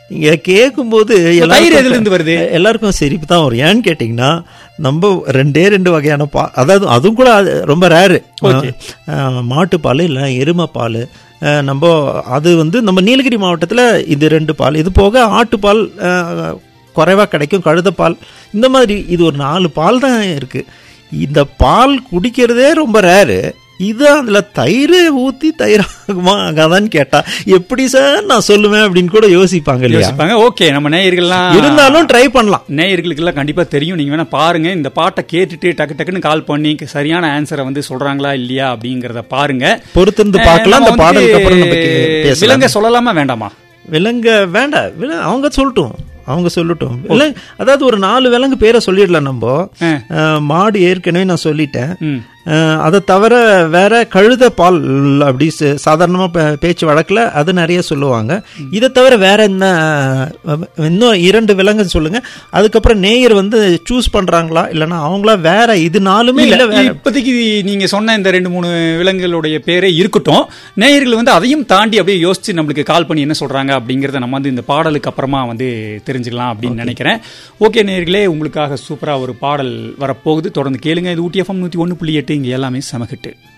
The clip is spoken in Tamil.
இங்க கேட்கும்போது தயிர் எல்லாருக்கும் எதுல இருந்து வருது எல்லாருக்கும் சிரிப்பு தான் வரும் ஏன்னு கேட்டிங்கன்னா நம்ம ரெண்டே ரெண்டு வகையான பா அதாவது அதுவும் கூட அது ரொம்ப ரேரு Okay. மாட்டுப்பால் இல்லை எருமைப்பால் அஹ், நம்ம அது வந்து நம்ம நீலகிரி மாவட்டத்தில் இது ரெண்டு பால் இது போக ஆட்டுப்பால் குறைவாக கிடைக்கும் கழுதப்பால் இந்த மாதிரி இது ஒரு நாலு பால் தான் இருக்குது இந்த பால் குடிக்கிறதே ரொம்ப ரேரு இது அதில் தயிர் ஊற்றி தயிர் ஆகுமா ஆகாதான்னு கேட்டா எப்படி சார் நான் சொல்லுவேன் அப்படின்னு கூட யோசிப்பாங்க இல்லையா யோசிப்பாங்க ஓகே நம்ம நேயர்கள்லாம் இருந்தாலும் ட்ரை பண்ணலாம் நேயர்களுக்கெல்லாம் கண்டிப்பா தெரியும் நீங்க வேணா பாருங்க இந்த பாட்டை கேட்டுட்டு டக்கு டக்குன்னு கால் பண்ணி சரியான ஆன்சரை வந்து சொல்றாங்களா இல்லையா அப்படிங்கறத பாருங்க பொறுத்திருந்து அஹ் பார்க்கலாம் நம்ம அந்த பாடலுக்கு அப்புறம் வந்து நம்ம பேசலாம் விலங்க சொல்லலாமா வேண்டாமா விலங்க வேண்டாம் வில அவங்க சொல்லட்டும் அவங்க சொல்லட்டும் இல்லை அதாவது ஒரு நாலு விலங்கு பேரை சொல்லிடலாம் நம்ம ஆ. அஹ், மாடு ஏற்கனவே நான் சொல்லிட்டேன் ம் அஹ், அதை தவிர வேற கழுத பால் அப்படி ச- சாதாரணமா பே- பேச்சு வழக்குல அது நிறைய சொல்லுவாங்க இதை தவிர வேற என்ன அஹ், இன்னும் இரண்டு விலங்கு சொல்லுங்க அதுக்கப்புறம் நேயர் வந்து சூஸ் பண்றாங்களா இல்லைன்னா அவங்களா வேற இது நாலுமே இல்ல இல்ல வேற இப்போதைக்கு நீங்க சொன்ன இந்த ரெண்டு மூணு விலங்குகளுடைய பேரே இருக்கட்டும் நேயர்கள் வந்து அதையும் தாண்டி அப்படியே யோசிச்சு நம்மளுக்கு கால் பண்ணி என்ன சொல்றாங்க அப்படிங்கறத நம்ம வந்து இந்த பாடலுக்கு அப்புறமா வந்து தெரிஞ்சுக்கலாம் அப்படின்னு நினைக்கிறேன் ஓகே நேயர்களே உங்களுக்காக சூப்பரா ஒரு பாடல் வரப்போகுது தொடர்ந்து கேளுங்க இது ஊட்டி எஃப்எம் நூத்தி ஒன்று புள்ளி எட்டு இங்க எல்லாமே சமகிட்டு